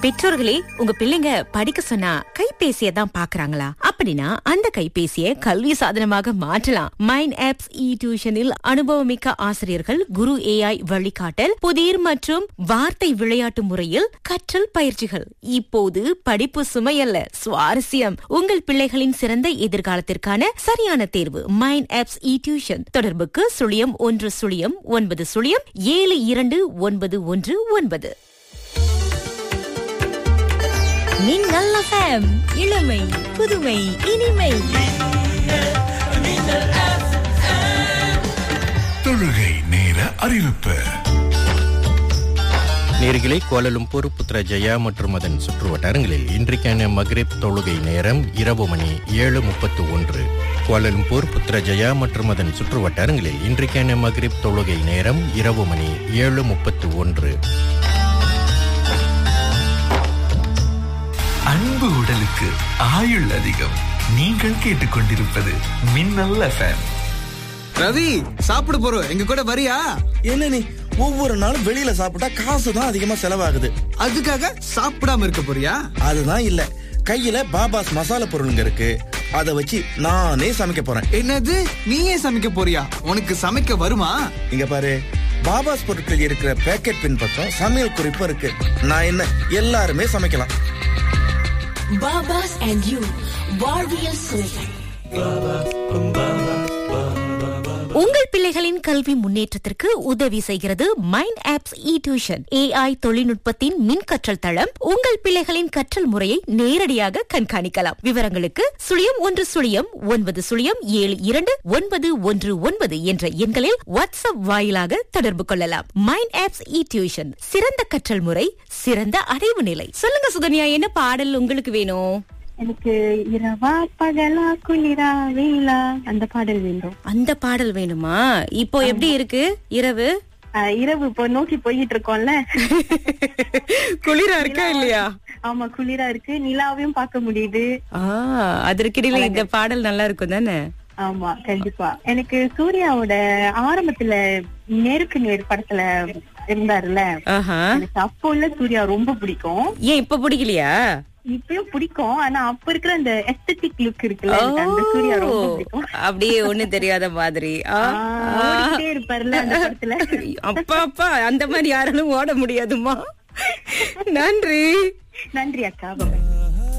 பெற்றோர்களே உங்க பிள்ளைங்க படிக்க சொன்னா கைபேசியை தான் பாக்குறாங்களா அப்படின்னா அந்த கைபேசியை கல்வி சாதனமாக மாற்றலாம் மைண்ட் ஆப்ஸ் இ டியூஷனில் அனுபவமிக்க ஆசிரியர்கள் குரு ஏஐ வழிகாட்டல் புதிர் மற்றும் வார்த்தை விளையாட்டு முறையில் கற்றல் பயிற்சிகள் இப்போது படிப்பு சுமையல்ல சுவாரஸ்யம் உங்கள் பிள்ளைகளின் சிறந்த எதிர்காலத்திற்கான சரியான தேர்வு மைண்ட் ஆப்ஸ் இ டியூஷன் தொடர்புக்கு சுழியம் ஒன்று சுழியம் ஒன்பது சுழியம் ஏழு இரண்டு ஒன்பது ஒன்று ஒன்பது மின்னல் FM இளமை புதுமை இனிமை தொழுகை நேர அறிவிப்பு நேர்களே கோலலும்பூர் புத்ரஜயா மற்றும் அதன் சுற்றுவட்டாரங்களில் இன்றைக்கான மக்ரிப் தொழுகை நேரம் இரவு மணி ஏழு முப்பத்து ஒன்று கோலலும்பூர் புத்ரஜயா மற்றும் அதன் சுற்றுவட்டாரங்களில் இன்றைக்கான மக்ரிப் தொழுகை நேரம் இரவு மணி ஏழு முப்பத்து ஒன்று அன்பு உடலுக்கு ஆயுள் அதிகம் நீங்கள் கேட்டுக்கொண்டிருப்பது மின்னல் எஃப்எம் ரவி சாப்பிட போறோம் எங்க கூட வரியா என்ன நீ ஒவ்வொரு நாளும் வெளியில சாப்பிட்டா காசு தான் அதிகமா செலவாகுது அதுக்காக சாப்பிடாம இருக்க போறியா அதுதான் இல்ல கையில பாபாஸ் மசாலா பொருளுங்க இருக்கு அத வச்சு நானே சமைக்க போறேன் என்னது நீயே சமைக்க போறியா உனக்கு சமைக்க வருமா இங்க பாரு பாபாஸ் பொருட்கள் இருக்கிற பேக்கெட் பின் பக்கம் சமையல் குறிப்பு இருக்கு நான் என்ன எல்லாருமே சமைக்கலாம் Babas and you, வாழ்வியல் சுவைகள் உங்கள் பிள்ளைகளின் கல்வி முன்னேற்றத்திற்கு உதவி செய்கிறது mind apps e tuition AI தொழில்நுட்பத்தின் மின் கற்றல் தளம் உங்கள் பிள்ளைகளின் கற்றல் முறையை நேரடியாக கண்காணிக்கலாம் விவரங்களுக்கு சுழியம் ஒன்று சுழியம் ஒன்பது சுழியம் ஏழு இரண்டு ஒன்பது ஒன்று ஒன்பது என்ற எண்களில் வாட்ஸ்அப் வாயிலாக தொடர்பு கொள்ளலாம் மைண்ட் ஆப்ஸ் இ டியூஷன் சிறந்த கற்றல் முறை சிறந்த அடைவு நிலை சொல்லுங்க சுகன்யா என்ன பாடல் உங்களுக்கு வேணும் எனக்கு இரவா பகலா குளிரா வெயிலா அந்த பாடல் வேண்டும் அந்த பாடல் வேணுமா இப்போ எப்படி இருக்கு இரவு ஆஹ் இரவு இப்போ நோக்கி போயிட்டு இருக்கோம்ல குளிரா இருக்கா இல்லையா ஆமா குளிரா இருக்கு நிலாவையும் பார்க்க முடியுது ஆ அதற்கிடையில இந்த பாடல் நல்லா இருக்கும் தானே ஆமா கண்டிப்பா எனக்கு சூர்யாவோட ஆரம்பத்துல நேருக்கு நேர் படத்துல இருந்தாருல்ல ஆஹா எனக்கு அப்போ உள்ள சூர்யா ரொம்ப பிடிக்கும் ஏன் இப்ப பிடிக்கலையா இப்பயும் பிடிக்கும் ஆனா அப்ப இருக்கிற அந்த எஸ்தட்டிக் லுக் இருக்குல்ல எனக்கு அந்த சூர்யா ரொம்ப ஓ, பிடிக்கும் அப்படியே ஒண்ணு தெரியாத மாதிரி ஆ, ஆஹ் ஓடிக்கிட்டே இருப்பாருல்ல அந்த படத்துல அப்பா அப்பா அந்த மாதிரி யாராலும் ஓட முடியாதுமா நன்றி நன்றி அக்கா பாய்